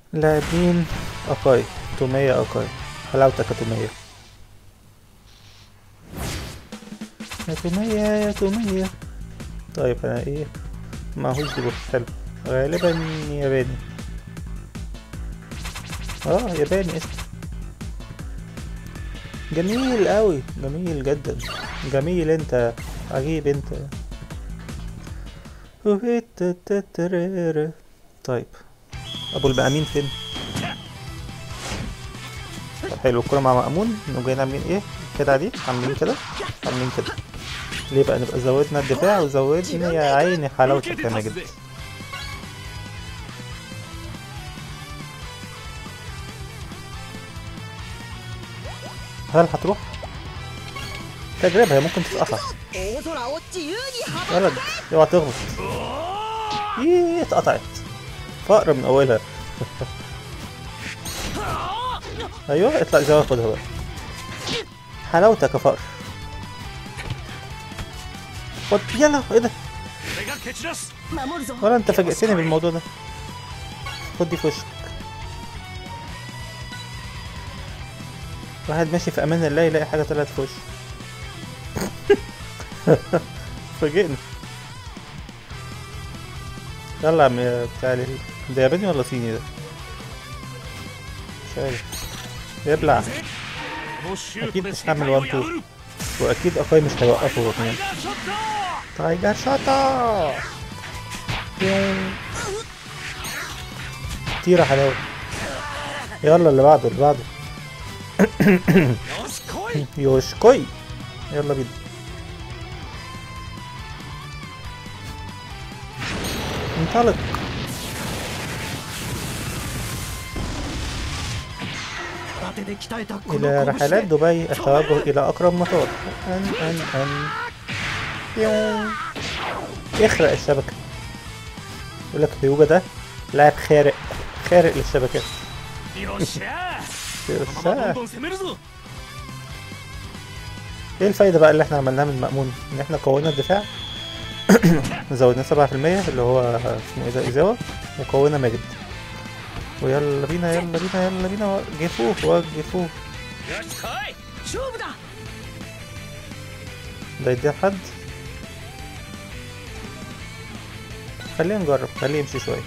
لاعبين اكاي تومية اكاي حلاوتك يا تومية يا تومية يا تومية طيب انا ايه معهوش دي بوكس حلو غالبا ياباني اه ياباني اسمه جميل قوي جميل جدا جميل انت عجيب انت طيب ابو المأمين فين طب حلو الكرة مع مأمون نقوم جايين عاملين ايه كده عادي عاملين كده عاملين كده ليه بقى نبقى زودنا الدفاع وزودنا يا عيني حلاوتك يا ماجد هل هتروح تجربة هي ممكن تتقطع 大空を自由に羽ば ولد اوعى تغلط ايه اتقطعت فقر من اولها ايوه اطلع جوا خدها بقى حلاوتك يا فقر خد يلا ايه ده 俺が蹴散らす守るぞ ولا انت فاجئتني بالموضوع ده خد دي في وشك واحد ماشي في امان الله يلاقي حاجه طلعت في وشه فاجئني يلا يا عم يا بتاع ال- ده ياباني ولا صيني ده مش عارف يبلع このシュー اكيد トで مش 世界 هعمل を 1 破 2 る واكيد اخوي مش هيوقفه タイ كمان ガーショット تايجر شاطا طيرة حلاوة يلا اللي بعده اللي بعده よし来い يوشكوي يلا بينا انطلق 空手で鍛えたこの إلى 拳 رحلات で دبي التوجه إلى أقرب مطار أن أن أن بيون. يخرق الشبكة يقول لك هيوجا ده لاعب خارق خارق للشبكات よっしゃ يوشا. このままどんどん攻めるぞ ايه الفايدة بقى اللي احنا عملناها من مأمون ان احنا قوينا الدفاع زودنا سبعة في المية اللي هو اسمه ايه ده ايزاوا وقوينا ماجد ويلا بينا يلا بينا يلا بينا وقفوه وقفوه よし来い勝負だ ده يديها حد خلينا نجرب خليه يمشي شوية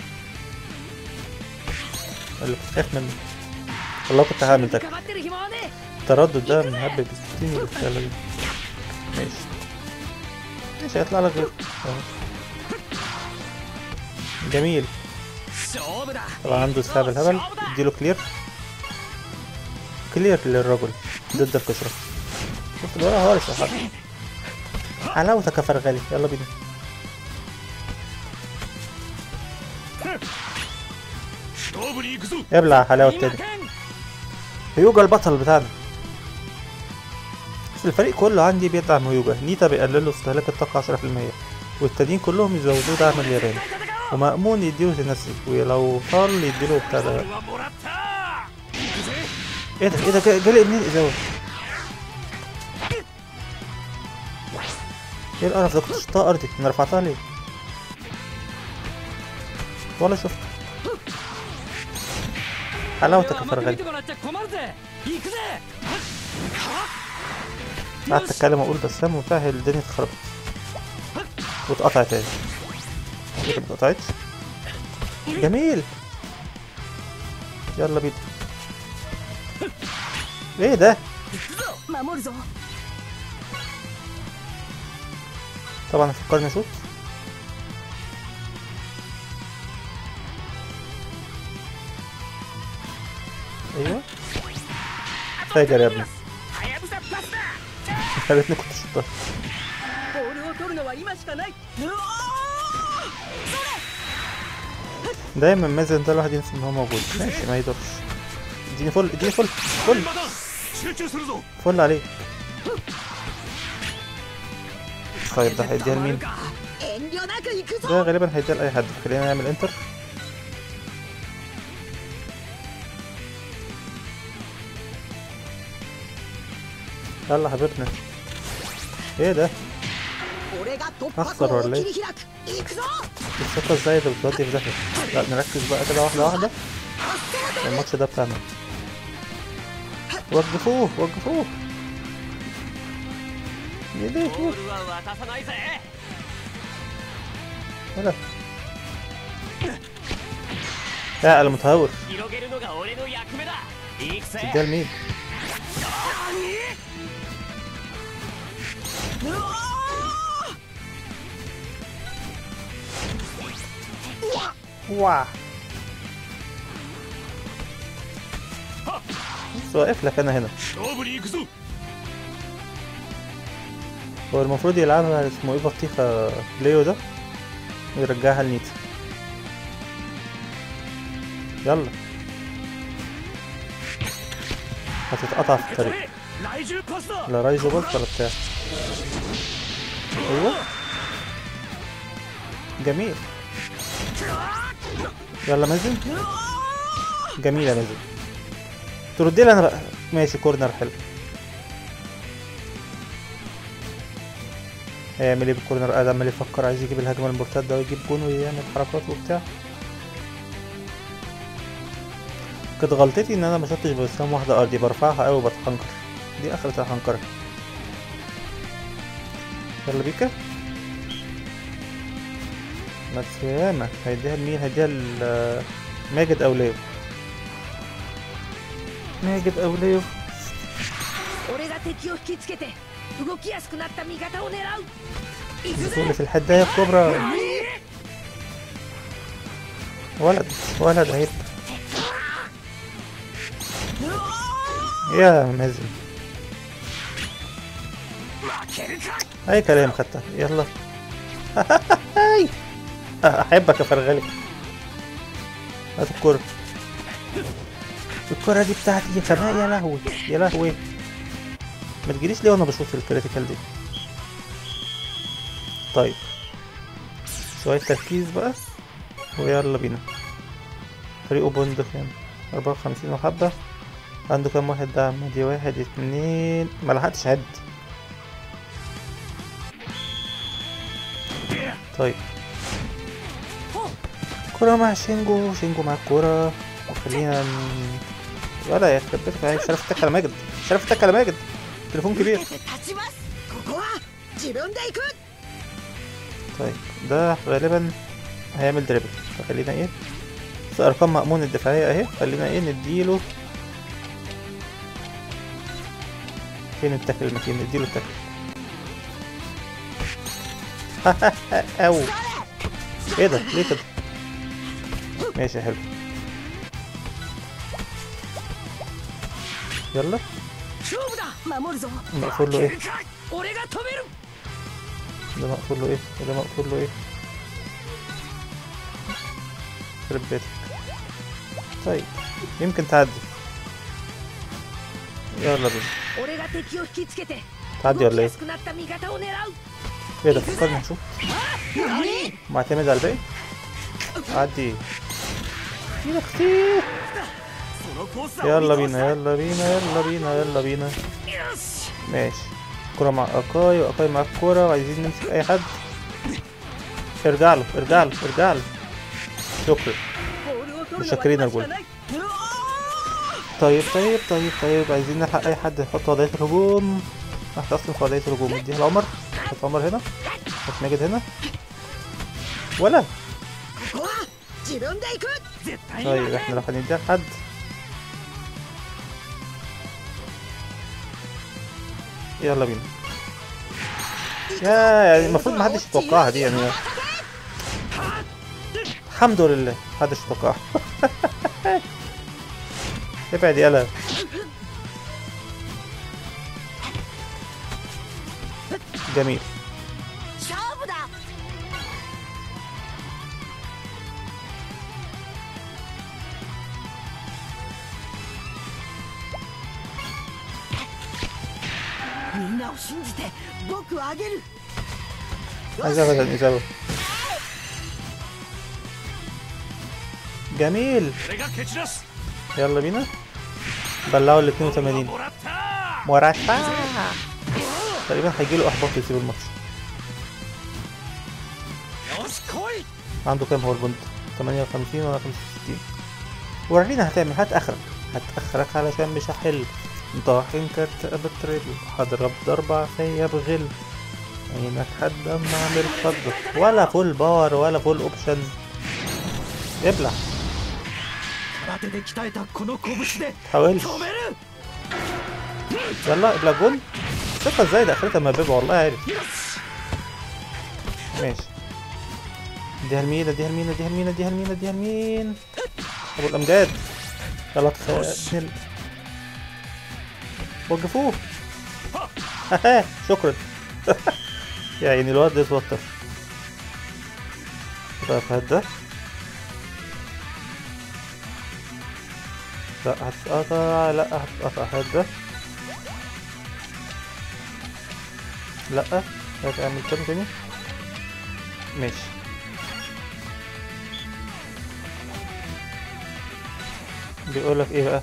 اللي كنت خايف منه والله كنت هعمل ده かかってる暇はね التردد ده مهبب ستين يلا بينا ماشي ماشي هيطلع لك غير أهو. جميل 勝負だ طبعا عنده دفاع بالهبل اديله كلير كلير للرجل ضد الكسرة شفت الولد هارس يا حبيبي حلاوتك يا فرغلي يلا بينا 勝負に行くぞ ابلع حلاوة 今 تاني 剣 هيوجا البطل بتاعنا بس الفريق كله عندي بيدعم هيوجا نيتا بيقللوا استهلاك الطاقة 10% والتانيين كلهم يزودوه دعم اليابان ومأمون يديله تنسي ولو طال يديله بتاع ده はもらった行くぜ ايه ده ايه ده جا- جالي منين ازاوة ايه القرف ده كنت شطها ارضي انا رفعتها ليه ولا شفت حلاوتك يا まとめ فرغلي てもらっちゃ困るぜ行くぜ قعدت اتكلم واقول بس هم وبتاع هي الدنيا اتخربت واتقطعت تاني ايه ما اتقطعتش جميل يلا بينا ايه ده 守るぞ طبعا فكرني اشوط ايوه فاجر يا ابني はやぶさプラスだ يا ريتني كنت شطها ボールを取るのは今しかないうわ دايما مازن ده الواحد ينسى ان هو موجود ماشي ما يضرش اديني فل اديني فل فل 今だ集中するぞ فل عليك طيب ده هيديها لمين ー遠慮なく行くぞ ده غالبا هيديها لاي حد خلينا نعمل انتر يلا حبيبنا ايه ده 俺が突破 أخسر 口を ولا إيه؟ 切り開く行くぞ الثقة ازاي ده بتودي في داهية لا نركز بقى كده واحدة واحدة 発 الماتش ده بتاعنا وقفوه وقفوه ボ يديه ールは渡さないぜ ولا لا المتهور 広げるのが俺の役目だ行くぜ ده لمين わبص واقف لك انا هنا 勝負に行くぞ هو المفروض يلعبها اسمه ايه بطيخة ليو ده ويرجعها لنيتا يلا هتتقطع في الطريق 雷獣パスだ لا رايزو بس ولا بتاع ايوه جميل يلا مازن جميل يا مازن تردي لي انا بقى ماشي كورنر حلو هيعمل ايه بالكورنر قاعد عمال يفكر عايز يجيب الهجمه المرتده ويجيب جون ويعمل حركات وبتاع كانت غلطتي ان انا ما شطتش بوسام واحده ارضي برفعها قوي وبتحنكر دي اخرة الحنكرة يلا بيكا ماتسوياما هيديها لمين هيديها ل ماجد او ليو ماجد او ليو 俺が敵を引きつけて動きやすくなった味方を狙う行く البطولة ぜ في الحداية الكبرى ولد ولد عيب يا مازن اي كلام خدتها يلا هاي احبك يا فرغلي هات الكرة الكرة دي بتاعتي يا كمان يا لهوي يا لهوي ما تجيليش ليه وانا بشوط الكريتيكال دي طيب شوية تركيز بقى ويلا بينا فريقه بوند كام أربعة وخمسين وحبة عنده كام واحد دعم دي واحد اتنين ملحقتش عد طيب كرة مع شينجو شينجو مع الكرة وخلينا ن... ولا يا يخرب بيتك يعني مش عارف اتك على ماجد مش عارف اتك على ماجد تليفون كبير 立ちますここは自分で行く طيب ده غالبا هيعمل دريبل فخلينا ايه بس ارقام مأمون الدفاعية اهي خلينا ايه نديله فين التاكل المتين نديله التاكل او ايه ده ليه كده ماشي حلو يلا 勝負だ守るぞ مقفول له ايه 俺が止める ده مقفول له ايه وده مقفول له ايه يخرب بيتك طيب يمكن تعدي يلا بينا 俺が敵を引きつけて تعدي 動 ولا き ايه やすくなった味方を狙う ايه ده فكرني نشوف 何 معتمد على الباقي عدي يا اختي そのコースだ يلا بينا يلا بينا يلا بينا يلا بينا よし ماشي كرة مع أكاي وأكاي مع الكرة وعايزين نمسك أي حد ارجع له ارجع له ارجع له شكرا ボールを取るのは متشكرين 今 يا しか الجول ない طيب طيب طيب طيب عايزين نلحق أي حد يحط وضعية الهجوم احنا أصلا في وضعية الهجوم اديها لعمر حط عمر هنا حط ماجد هنا ولا ここは自分で行く絶対に طيب احنا لو هنديها لحد يلا بينا يا يعني المفروض محدش يتوقعها دي يعني الحمد لله محدش يتوقعها ابعد يلا ジャミール勝負だ みんなを信じて僕をあげる إجابة الإجابة جميل 俺が蹴散らす يلا بينا بلعوا ال 82 もらった مرشح تقريبا هيجيله احباط يسيب الماتش よし来い عنده كام هو البنت 58 ولا 65 ورينا هتعمل هات اخرك هات اخرك علشان مش هحل طاحن كارت بترل هضرب ضربة فيا بغل عينك حد اما اعمل خضك ولا فول باور ولا فول اوبشن ابلع 空手で鍛えたこの拳で تحاولش 止める يلا ابلع جول ثقة ازاي ده اخرتها مبيبة والله عارف よし ماشي اديها لمين اديها لمين اديها لمين اديها لمين اديها لمين ابو الامجاد يلا تخيل وقفوه هاها شكرا يا عيني الواد ده اتوتر طيب هات ده لا هتتقطع لا هتتقطع هات ده لا هتعمل كام تاني ماشي بيقولك ايه بقى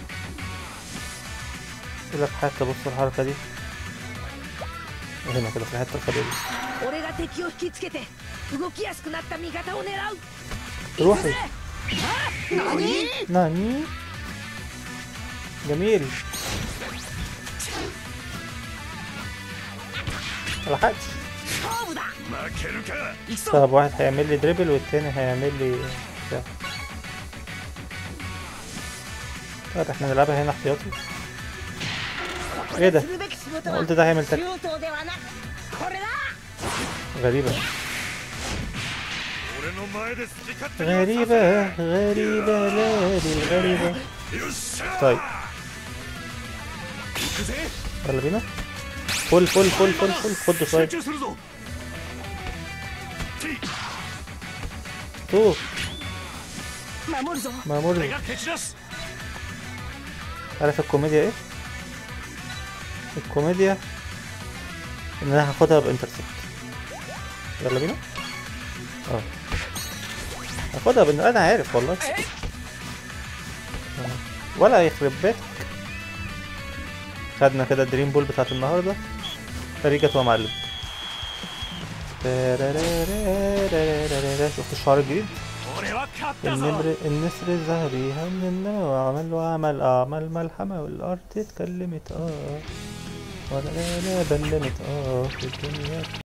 يقولك حتى بص الحركة دي هنا كده في الحتة الفاضية دي 俺が敵を引きつけて動きやすくなった味方を狙う روحي 何 ناني جميل ملحقتش 勝負だ負けるか行くぞ طب واحد هيعمل لي دريبل والتاني هيعمل لي بتاع. طيب احنا نلعبها هنا احتياطي こ ايه ده するべき仕事 أنا は قلت ده هيعمل 中 تك 東ではなくこれだ غريبة 俺の前で好き勝手に غريبة غريبة لادي الغريبة よっしゃ طيب 行くぜ يلا بينا فل فل فل فل فل خد 集 شوية 中するぞ تو 守るぞ مامور 俺が蹴散らす عارف الكوميديا ايه الكوميديا ان انا هاخدها بانترسبت يلا بينا اه هاخدها بان انا عارف والله آه. ولا يخرب بيتك خدنا كده الدريم بول بتاعت النهارده فريقة ومعلم شفت الشعار الجديد 俺は勝ったぞ النمر النسر الذهبي هم النمر وعمل وعمل أعمل ملحمة والأرض اتكلمت اه ولا لا لا بلمت اه في الدنيا